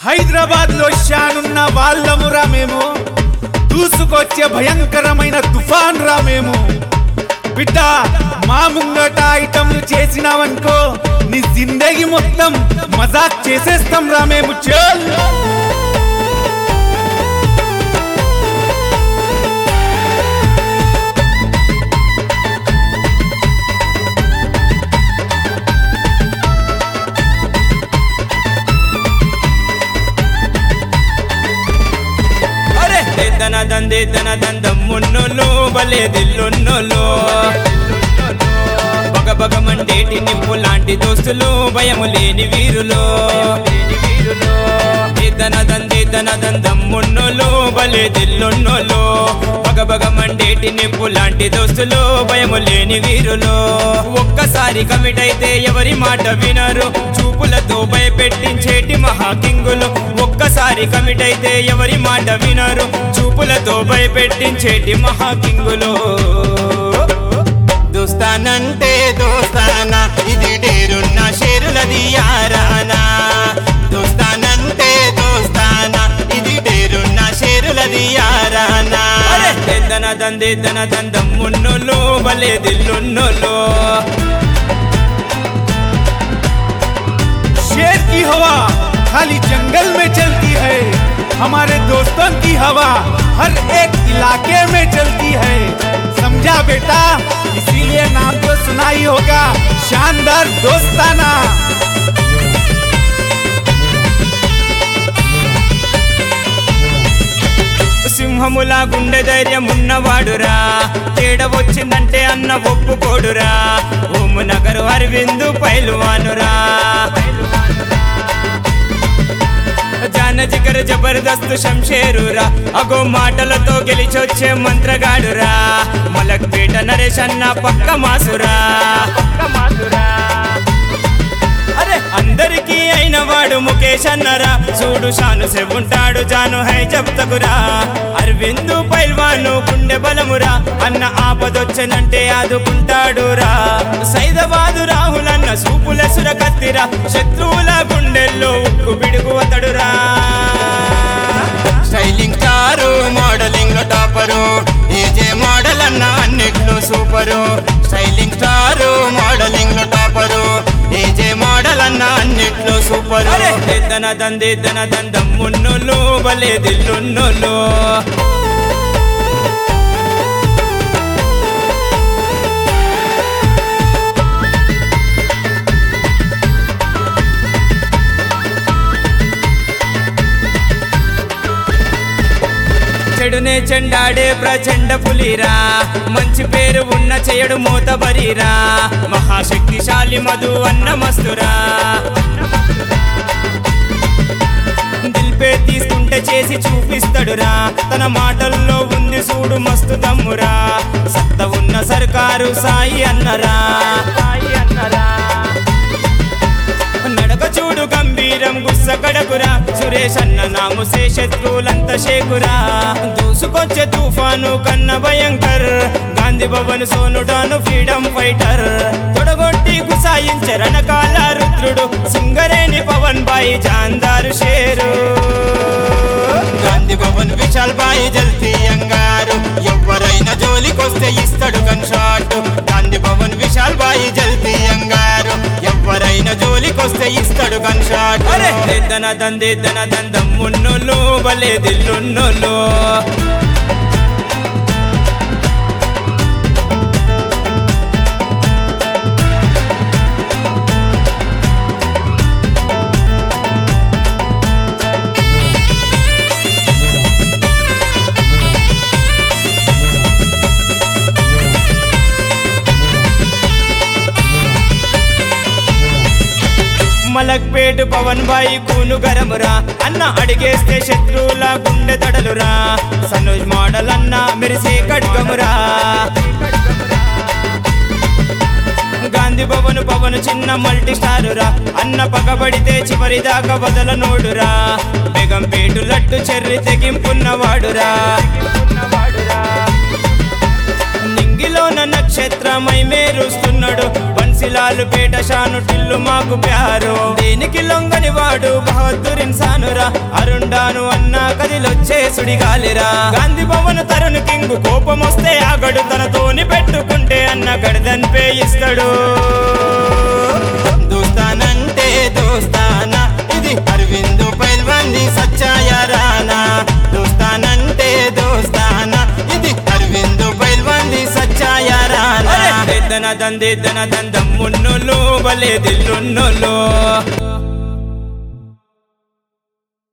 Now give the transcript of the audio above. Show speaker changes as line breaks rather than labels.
హైదరాబాద్ లో షానున్న వాళ్ళమురా మేము దూసుకొచ్చే భయంకరమైన తుఫాన్ రా మేము బిడ్డ మా ముంగట ఐటమ్లు చేసినావనుకో నీ జిందగీ మొత్తం మజాక్ చేసేస్తాం రా మేము చల్
అరే దన దందే దన దందం మున్నోలు భలే దిల్లున్నోలు బగ బగ మండేటి నిప్పు లాంటి దోస్తులు భయము లేని వీరులు దన దందే దన దందం మున్నోలు భలే దిల్లున్నోలు బగ బగ మండేటి నిప్పు లాంటి దోస్తులు భయము లేని వీరులు ఒక్కసారి కమిట్ అయితే ఎవరి మాట వినరు చూపులతో భయపెట్టించేటి మహాకింగులు ఒక్కసారి కమిట్ అయితే ఎవరి మాట వినరు చూపులతో భయపెట్టించేటి మహాకింగులు దోస్తానంటే దోస్తానా ఇది డేరున్న షేరులది యారానా దోస్తానంటే దోస్తానా ఇది డేరున్న షేరులది యారానా దన దందే దన దందం మున్నోలు భలే దిల్లున్నోలు
शेर की हवा खाली जंगल में चलती है हमारे दोस्तों की हवा हर एक इलाके में चलती है समझा बेटा इसीलिए नाम तो सुना ही होगा शानदार दोस्ताना
సింహములా గుండె ధైర్యం ఉన్నవాడురా తేడ వచ్చిందంటే అన్న ఒప్పుకోడురా ఓము నగరు అరవిందు పైలువానురా జాన జిగర్ జబర్దస్త్ శంషేరురా అగో మాటలతో గెలిచొచ్చే మంత్రగాడురా మలక్పేట నరేష్ అన్న పక్క మాసురా అరే అందరికీ అయిన వాడు ముఖేష్ అన్నరా చూడు షాను సెవుంటాడు జాను హై చెప్తకురా అరవిందు పైల్వాను గుండె బలమురా అన్న ఆపదొచ్చనంటే ఆదుకుంటాడురా సైదబాదు రాహులన్న సూపుల సురకత్తిరా శత్రువుల గుండెల్లో ఉక్కు బిడుగు అతడురా స్టైలింగ్ కారు మోడలింగ్ లో టాపరు ఏజే మోడల్ అన్న అన్నిట్లో సూపరు స్టైలింగ్ స్టారు మోడలింగ్ లో టాపరు ఏజే మోడల్ అన్న అన్నిట్లో సూపరు దన దందే దన దందం మున్నోలు భలే దిల్లున్నోలు చెడునే చెండాడే ప్రచండ పులిరా మంచి పేరు ఉన్న చెయడు మూతబరిరా మహాశక్తిశాలి మధు అన్న మస్తురా దిల్పే తీసుకుంటే చేసి చూపిస్తాడురా తన మాటల్లో ఉంది చూడు మస్తు దమ్మురా సత్త ఉన్న సర్కారు సాయి అన్నరా సాయి అన్నరా నడక చూడు గంభీరం గుస్స కడకురా సురేష్ అన్న నాముసే శత్రువులంత శేకురా దూసుకొచ్చే తుఫాను కన్న భయంకర్ గాంధీ భవన్ సోనుడాను ఫ్రీడమ్ ఫైటర్ తొడగొట్టి గుసాయించే రణకాల రుద్రుడు సింగరేణి పవన్ బాయి జాందారు షేరు గాంధీ భవన్ విశాల్ బాయి జల్తీ అంగారు ఎవరైనా జోలికొస్తే ఇస్తాడు గన్ షాట్ గాంధీ భవన్ విశాల్ బాయి జల్తీ అంగారు ఎవరైనా జోలికొస్తే ఇస్తాడు గన్ షాట్ అరే దన దందే దన దందం మున్నోలు భలే దిల్లున్నోలు మలక్పేట పవన్ బాయి కూను గరమురా అన్న అడిగేస్తే శత్రువుల గుండె తడలురా సనోజ్ మోడల్ అన్న మెరిసే ఖడ్గమురా గాంధీ భవన్ పవన్ చిన్న మల్టీ స్టారురా అన్న పగబడితే చివరి దాకా వదల నోడురా బేగంపేటు లడ్డు చెర్రి తెగింపున్నవాడురా నింగిలోన నక్షత్రమై మేరుస్తున్నాడు బన్సీ బన్సిలాలు పేట షాను టిల్లు మాకు ప్యారు దీనికి లొంగని వాడు బహద్దూర్ ఇన్సానురా అరుండాను అన్న కదిలొచ్చే సుడిగాలిరా గాంధీ భవన్ తరుణ్ కింగ్ కోపం వస్తే ఆగడు తనతోని పెట్టుకుంటే అన్న గడదన్ పే ఇస్తాడు దోస్తానంటే దోస్తానా ఇది అరవింద్ పైల్వాన్ని సచ్చాయ రానా దోస్తానంటే దోస్తానా ఇది అరవింద్ పైల్వాన్ని సచ్చాయ రానా దిద్దన దందిద్దన దందం మున్నులు బలే దిల్లున్నోలు